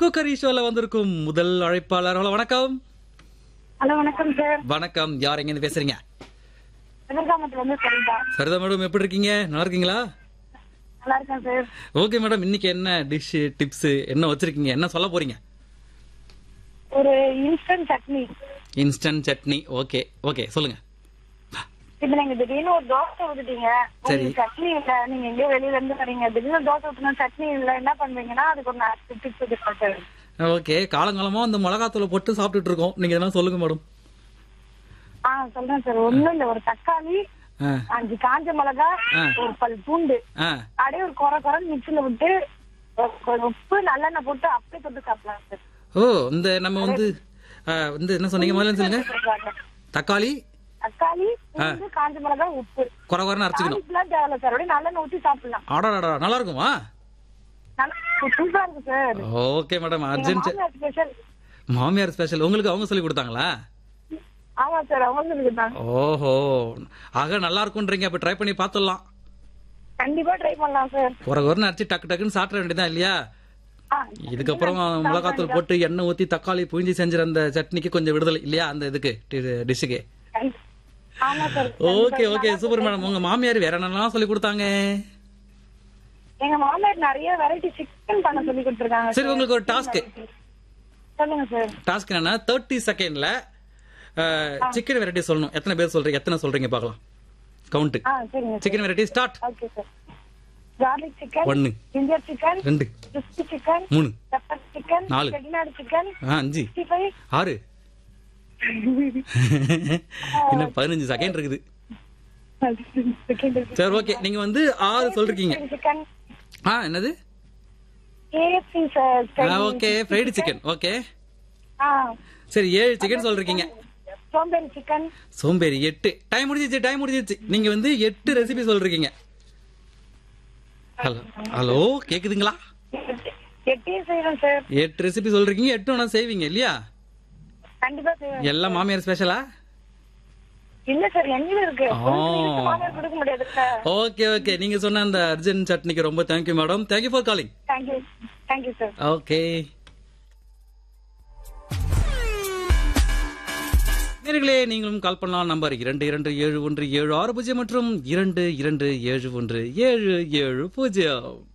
Cookery ஷோல வந்திருக்கும் முதல் அழைப்பாளர் ஹலோ வணக்கம் ஹலோ வணக்கம் சார் வணக்கம் யார் எங்க இருந்து பேசுறீங்க சிவகாமத்துல இருந்து சரிதா சரிதா மேடம் எப்படி இருக்கீங்க நல்லா இருக்கீங்களா நல்லா இருக்கேன் சார் ஓகே மேடம் இன்னைக்கு என்ன டிஷ் டிப்ஸ் என்ன வச்சிருக்கீங்க என்ன சொல்ல போறீங்க ஒரு instant chutney instant chutney okay okay சொல்லுங்க இப்ப நீங்க திடீர்னு ஒரு தோசை ஊத்துட்டீங்க சரி. உங்களுக்கு சட்னி இல்ல நீங்க எங்கேயோ வெளியில இருந்து வரீங்க திடீர்னு தோசை ஊத்தணும் சட்னி இல்ல என்ன பண்ணுவீங்கன்னா அதுக்கு ஒரு நான் டிப்ஸ் வச்சிருக்கேன் சார் ஓகே காலங்காலமா அந்த மிளகாத்தூளை போட்டு சாப்பிட்டுட்டு இருக்கோம் நீங்க எதனா சொல்லுங்க மேடம் ஆ சொல்றேன் சார் ஒண்ணும் இல்ல ஒரு தக்காளி ஆ அஞ்சு காஞ்ச மிளகா ஆ. ஒரு பல் பூண்டு ஆ அப்படியே ஒரு குறை குறை மிக்சில விட்டு ஒரு- ஒரு உப்பு நல்லெண்ணெய் போட்டு அப்படியே தொட்டு சாப்பிடலாம் சார் ஓ இந்த நம்ம வந்து ஆ, வந்து என்ன சொன்னீங்க முதல்ல சொல்லுங்க தக்காளி தக்காளி பூண்டு காஞ்ச மிளகா உப்பு குறை குறைன்னு அரைச்சிக்கணும் தாளிப்புலாம் தேவையில்ல சார் அப்படியே நல்லெண்ணெய் ஊத்தி சாப்பிடலாம் ஆடாடா நல்லா இருக்குமா நல்லா சூப்பரா இருக்கு sir okay madam urgent special மாமியார் ஸ்பெஷல் உங்களுக்கு அவங்க சொல்லி கொடுத்தாங்களா ஆமா சார் அவங்க சொல்லிருக்காங்க ஓஹோ ஆக நல்லா இருக்கும்ன்றீங்க அப்ப ட்ரை பண்ணி பார்த்துடலாம் கண்டிப்பா ட்ரை பண்ணலாம் சார் குறை குறைன்னு அரைச்சி டக்கு டக்குன்னு சாப்பிட வேண்டியதான் இல்லையா ஆ, இதுக்கப்புறம் மிளகாத்தூள் போட்டு எண்ணெய் ஊத்தி தக்காளி புழிஞ்சு செஞ்ச அந்த சட்னிக்கு கொஞ்சம் விடுதலை இல்லையா அந்த இதுக்கு டிஷ்ஷுக்கு கண்டி- ஆமா sir okay okay super madam உங்க மாமியார் வேற என்னெல்லாம் சொல்லி கொடுத்தாங்க எங்க மாமியார் நிறைய வெரைட்டி சிக்கன் பண்ண சொல்லி கொடுத்துருக்காங்க சரி உங்களுக்கு ஒரு டாஸ்க் சொல்லுங்க சார் டாஸ்க் என்னன்னா தேர்ட்டி செகண்ட்ல சிக்கன் வெரைட்டி சொல்லணும் எத்தனை பேர் சொல்றீங்க எத்தனை சொல்றீங்க பார்க்கலாம் கவுண்ட் ஆ சரிங்க chicken variety start okay sir garlic chicken ஒன்னு ஜிஞ்சர் சிக்கன் ரெண்டு கிறிஸ்பி சிக்கன் மூணு பெப்பர் சிக்கன் நாலு. செட்டிநாடு சிக்கன் ஆ, அஞ்சு சிக்ஸ்டி ஃபைவ் ஆறு இன்னும் பதினஞ்சு செகண்ட் இருக்குது சரி ஓகே நீங்க வந்து ஆறு சொல்றீங்க சிக்கன் ஆ என்னது KFC sir okay fried chicken okay ஆ சரி ஏழு சிக்கன் சொல்றீங்க சோம்பேறி சிக்கன் சோம்பேறி எட்டு டைம் முடிஞ்சிச்சு டைம் முடிஞ்சிச்சு நீங்க வந்து எட்டு ரெசிபி சொல்றீங்க ஹலோ ஹலோ கேக்குதுங்களா எட்டையும் செய்யறேன் சார் எட்டு ரெசிபி சொல்றீங்க எட்டு ஒண்ணா செய்வீங்க இல்லையா கண்டிப்பா செய்வேன் எல்லாம் மாமியார் ஸ்பெஷலா இல்ல சார் எங்க இருக்கு ஆ. மாமியார் கொடுக்க முடியாது சார் ஓகே ஓகே நீங்க சொன்ன அந்த அர்ஜென்ட் சட்னிக்கு ரொம்ப thank you madam thank you for calling thank you thank you sir okay நேர்களே நீங்களும் கால் பண்ணலாம் நம்பர் இரண்டு இரண்டு ஏழு ஒன்று ஏழு ஆறு பூஜ்ஜியம் மற்றும் இரண்டு இரண்டு ஏழு ஒன்று ஏழு ஏழு பூஜ்ஜியம்